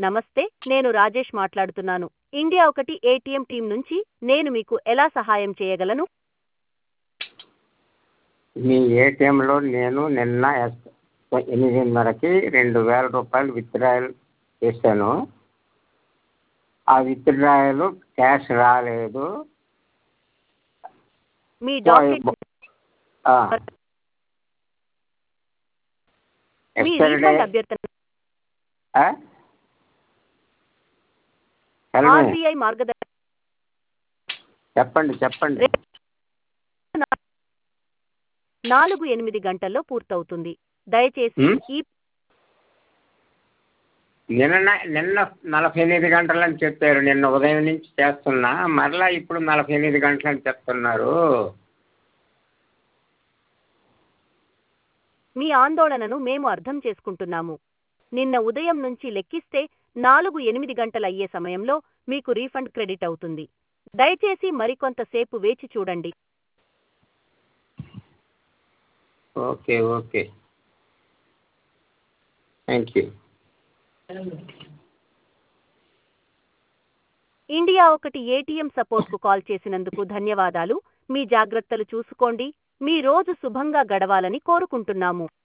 నమస్తే నేను రాజేష్ మాట్లాడుతున్నాను ఇండియా ఒకటి ఏటీఎం టీం నుంచి నేను మీకు ఎలా సహాయం చేయగలను మీ ఏటీఎంలో నేను నిన్న ఎస్- ఎనిమిదిన్నరకి రెండు వేల రూపాయలు విత్డ్రాయల్ చేశాను ఆ విత్డ్రాయల్ క్యాష్ రాలేదు మీ సో డాక్యుమెంట్ ఆ, మీ ఎక్స్పైరీ డే రీఫండ్ అభ్యర్థన ఆ? Tell me. ఆర్బీఐ మార్గదర్శక చెప్పండి చెప్పండి నాలుగు ఎనిమిది గంటల్లో పూర్తవుతుంది దయచేసి హ్మ్? ఈ నిన్న నిన్న నలభై ఎనిమిది గంటలు అని చెప్పారు నిన్న ఉదయం నుంచి చేస్తున్నా మరలా ఇప్పుడు నలభై ఎనిమిది గంటలు అని చెప్తున్నారు మీ ఆందోళనను మేము అర్థం చేసుకుంటున్నాము నిన్న ఉదయం నుంచి లెక్కిస్తే నాలుగు ఎనిమిది గంటలు అయ్యే సమయంలో మీకు రీఫండ్ క్రెడిట్ అవుతుంది దయచేసి మరికొంతసేపు వేచి చూడండి okay okay thank you India ఒకటి ఏటీఎం సపోర్ట్కు కాల్ చేసినందుకు ధన్యవాదాలు మీ జాగ్రత్తలు చూసుకోండి మీ రోజు శుభంగా గడవాలని కోరుకుంటున్నాము